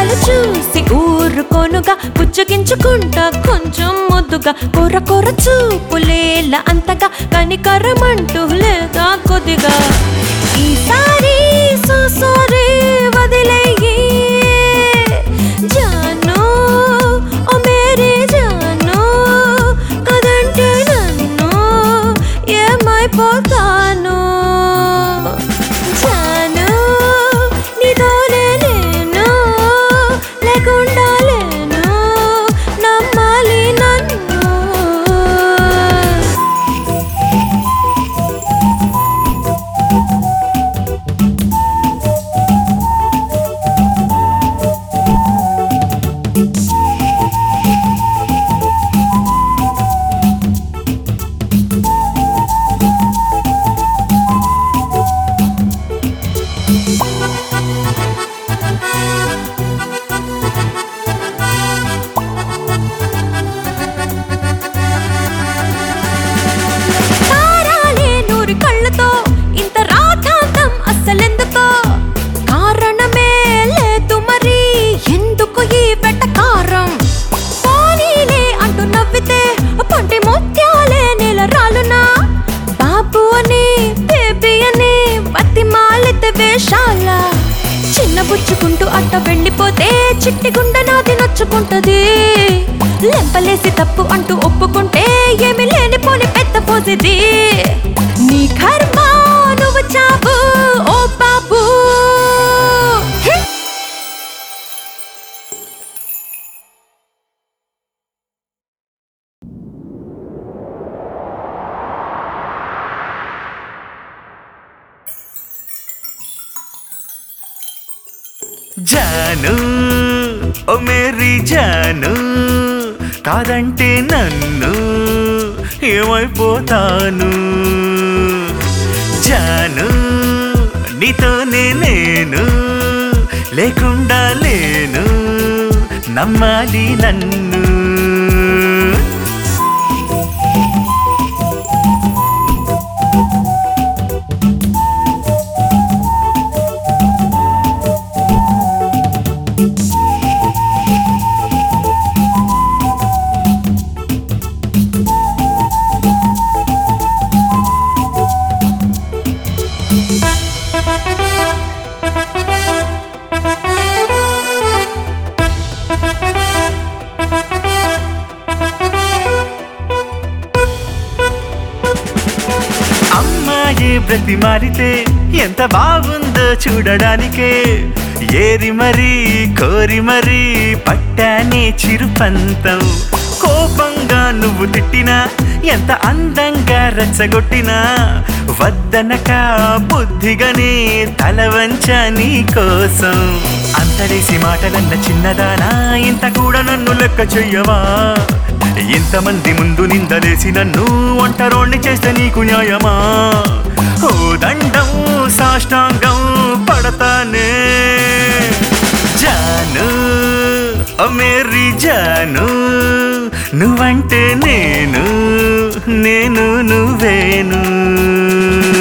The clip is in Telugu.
చాలు చూసి ఊరుకోనుగా పుచ్చగించుకుంటా కొంచెం ముద్దుగా కొర కొర చూపులేల అంతగా కనికరమంటూ లేదా కొద్దిగా ఈసారి సో సారీ వదిలేయి జాను ఓ మేరీ జాను కదంటే నన్ను ఏమైపోతాను జాను నీతోనే నేను లేకుండా లేను నమ్మాలి నన్ను తారాలే నూరు కళ్ళతో ఇంత రాధాంతం అస్సలెందుకో కారణమే లేదు మరి ఎందుకు ఈ వెటకారం పోనీలే అంటూ నవ్వితే పొంటి ముత్యాలే నెల రాలునా బాబు అని బేబీ అని బతిమాలితే వేషాల చిన్న బుచ్చుకుంటూ అట్ట వెళ్ళిపోతే చిట్టి గుండె నాది నచ్చుకుంటది లెంపలేసి తప్పు అంటూ ఒప్పుకుంటే ఏమి లేనిపోని పెద్ద పోసిది నీ కర్మ నువ్వు చావు ఓ బాబు హే! జాను ఓ మేరీ జాను కాదంటే నన్ను ఏమైపోతాను జాను నీతోనే నేను లేకుండా లేను నమ్మాలి నన్ను అమ్మాయి ప్రతి మారితే ఎంత బాగుందో చూడడానికే ఏరి మరీ కోరి మరీ పట్టానే చిరుపంతం కోపంగా నువ్వు తిట్టినా ఎంత అందంగా రెచ్చగొట్టినా వద్దనక బుద్ధిగానే తల వంచ నీ కోసం అంతలేసి మాటలన్న చిన్నదానా ఇంత కూడా నన్ను లెక్క చెయ్యవా ఇంతమంది ముందు నిందలేసి నన్ను ఒంటరోణ్ణి చేస్తే నీకు న్యాయమా ఓ దండం సాష్టాంగం పడతానే జాను ఓ మేరీ జాను నువ్వంటే నేను నేను నువ్వేను